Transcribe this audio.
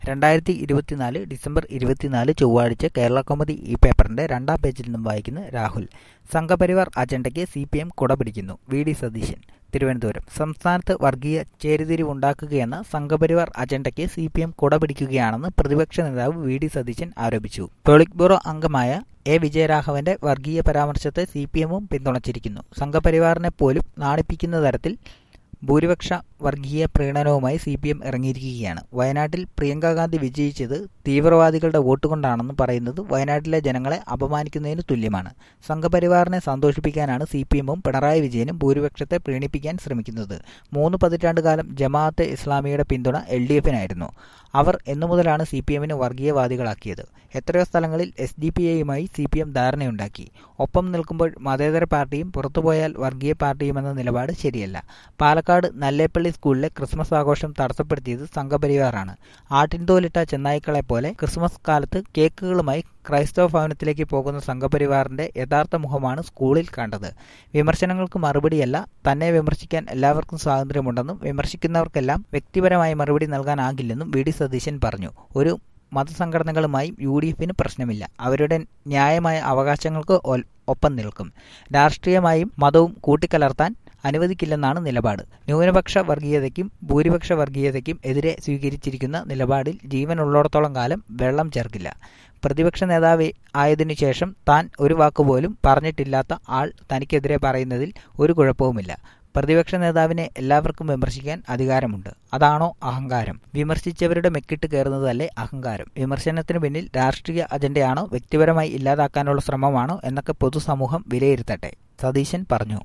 രണ്ടായിരത്തി ഇരുപത്തിനാല് ഡിസംബർ ഇരുപത്തിനാല് ചൊവ്വാഴ്ച കേരള കൗമുദി ഈ പേപ്പറിന്റെ രണ്ടാം പേജിൽ നിന്നും വായിക്കുന്ന രാഹുൽ സംഘപരിവാർ അജണ്ടയ്ക്ക് സി പി എം കുടപിടിക്കുന്നു വി ഡി സതീശൻ തിരുവനന്തപുരം സംസ്ഥാനത്ത് വർഗീയ ചേരിതിരിവുണ്ടാക്കുകയെന്ന സംഘപരിവാർ അജണ്ടയ്ക്ക് സി പി എം കുടപിടിക്കുകയാണെന്ന് പ്രതിപക്ഷ നേതാവ് വി ഡി സതീശൻ ആരോപിച്ചു പോളിറ്റ് ബ്യൂറോ അംഗമായ എ വിജയരാഘവന്റെ വർഗീയ പരാമർശത്തെ സി പി എമ്മും പിന്തുണച്ചിരിക്കുന്നു സംഘപരിവാറിനെ പോലും നാണിപ്പിക്കുന്ന തരത്തിൽ ഭൂരിപക്ഷ വർഗീയ പ്രീണനവുമായി സി പി എം ഇറങ്ങിയിരിക്കുകയാണ് വയനാട്ടിൽ പ്രിയങ്ക ഗാന്ധി വിജയിച്ചത് തീവ്രവാദികളുടെ വോട്ട് കൊണ്ടാണെന്ന് പറയുന്നത് വയനാട്ടിലെ ജനങ്ങളെ അപമാനിക്കുന്നതിന് തുല്യമാണ് സംഘപരിവാറിനെ സന്തോഷിപ്പിക്കാനാണ് സി പി എമ്മും പിണറായി വിജയനും ഭൂരിപക്ഷത്തെ പ്രീണിപ്പിക്കാൻ ശ്രമിക്കുന്നത് മൂന്ന് പതിറ്റാണ്ട് കാലം ജമാഅത്തെ ഇസ്ലാമിയുടെ പിന്തുണ എൽ ഡി എഫിനായിരുന്നു അവർ എന്നു മുതലാണ് സി പി എമ്മിനെ വർഗീയവാദികളാക്കിയത് എത്രയോ സ്ഥലങ്ങളിൽ എസ് ഡി പി എയുമായി സി പി എം ധാരണയുണ്ടാക്കി ഒപ്പം നിൽക്കുമ്പോൾ മതേതര പാർട്ടിയും പുറത്തുപോയാൽ വർഗീയ പാർട്ടിയുമെന്ന നിലപാട് ശരിയല്ല പാലക്കാട് നല്ലേപ്പള്ളി സ്കൂളിലെ ക്രിസ്മസ് ആഘോഷം തടസ്സപ്പെടുത്തിയത് സംഘപരിവാറാണ് ആട്ടിൻതോലിട്ട ചെന്നായ്ക്കളെ പോലെ ക്രിസ്മസ് കാലത്ത് കേക്കുകളുമായി ക്രൈസ്തവ ഭവനത്തിലേക്ക് പോകുന്ന സംഘപരിവാറിന്റെ യഥാർത്ഥ മുഖമാണ് സ്കൂളിൽ കണ്ടത് വിമർശനങ്ങൾക്ക് മറുപടിയല്ല തന്നെ വിമർശിക്കാൻ എല്ലാവർക്കും സ്വാതന്ത്ര്യമുണ്ടെന്നും വിമർശിക്കുന്നവർക്കെല്ലാം വ്യക്തിപരമായി മറുപടി നൽകാനാകില്ലെന്നും വി ഡി സതീശൻ പറഞ്ഞു ഒരു മതസംഘടനകളുമായും യു ഡി എഫിന് പ്രശ്നമില്ല അവരുടെ ന്യായമായ അവകാശങ്ങൾക്ക് ഒപ്പം നിൽക്കും രാഷ്ട്രീയമായും മതവും കൂട്ടിക്കലർത്താൻ അനുവദിക്കില്ലെന്നാണ് നിലപാട് ന്യൂനപക്ഷ വർഗീയതയ്ക്കും ഭൂരിപക്ഷ വർഗീയതയ്ക്കും എതിരെ സ്വീകരിച്ചിരിക്കുന്ന നിലപാടിൽ ജീവനുള്ളിടത്തോളം കാലം വെള്ളം ചേർക്കില്ല പ്രതിപക്ഷ നേതാവ് ആയതിനു ശേഷം താൻ ഒരു വാക്കുപോലും പറഞ്ഞിട്ടില്ലാത്ത ആൾ തനിക്കെതിരെ പറയുന്നതിൽ ഒരു കുഴപ്പവുമില്ല പ്രതിപക്ഷ നേതാവിനെ എല്ലാവർക്കും വിമർശിക്കാൻ അധികാരമുണ്ട് അതാണോ അഹങ്കാരം വിമർശിച്ചവരുടെ മെക്കിട്ട് കയറുന്നതല്ലേ അഹങ്കാരം വിമർശനത്തിന് പിന്നിൽ രാഷ്ട്രീയ അജണ്ടയാണോ വ്യക്തിപരമായി ഇല്ലാതാക്കാനുള്ള ശ്രമമാണോ എന്നൊക്കെ പൊതുസമൂഹം വിലയിരുത്തട്ടെ സതീശൻ പറഞ്ഞു